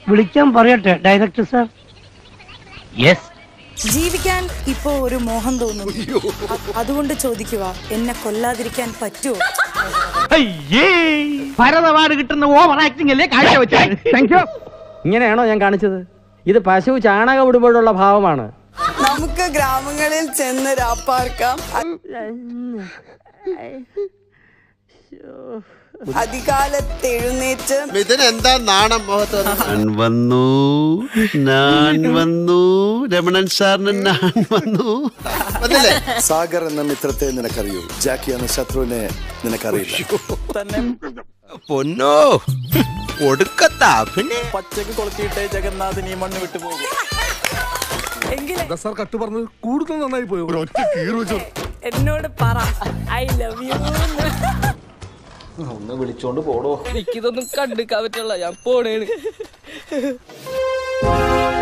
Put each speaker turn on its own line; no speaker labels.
വിളിക്കാൻ പറയട്ടെ director sir
yes
ജീവിക്കാൻ ഇപ്പോ ഒരു മോഹം തോന്നുന്നു അ- അതുകൊണ്ട് ചോദിക്കുക എന്നെ കൊല്ലാതിരിക്കാൻ പറ്റുമോ
അയ്യേ ഭരതവാട് കിട്ടുന്ന ഓവർ ആക്ടിംഗ് അല്ലേ കാഴ്ച വെച്ചത് താങ്ക് യു
ഇങ്ങനെയാണോ ഞാൻ കാണിച്ചത് ഇത് പശു ചാണകം ഇടുമ്പോഴുള്ള ഭാവമാണ്
നമുക്ക് ഗ്രാമങ്ങളിൽ ചെന്ന് രാപ്പാർക്കാം അധികാലത്ത് എഴുന്നേറ്റ്
ഇതിന് എന്താ നാണം മുഖത്ത് ഞാൻ വന്നു ഞാൻ വന്നു രമണൻ സാറിന് ഞാൻ വന്നു വന്നില്ലേ
സാഗർ എന്ന മിത്രത്തെ നിനക്കറിയൂ ജാക്കി എന്ന ശത്രുവിനെ നിനക്കറിയില്ല
പൊന്നോ ഒടുക്കത്താ പിന്നെ
പച്ചക്ക് കൊളുത്തിയിട്ട് ജഗന്നാഥൻ ഈ മണ്ണ് വിട്ടു പോകും
സാർ കട്ട് പറഞ്ഞത് കൂടുതൽ നന്നായി പോയി ഒറ്റ
എന്നോട് പറ ഐ ലവ് യു
ഒന്ന് വിളിച്ചോണ്ട് പോടോ
എനിക്കിതൊന്നും കണ്ടിക്കാൻ പറ്റുള്ള ഞാൻ പോണേണ്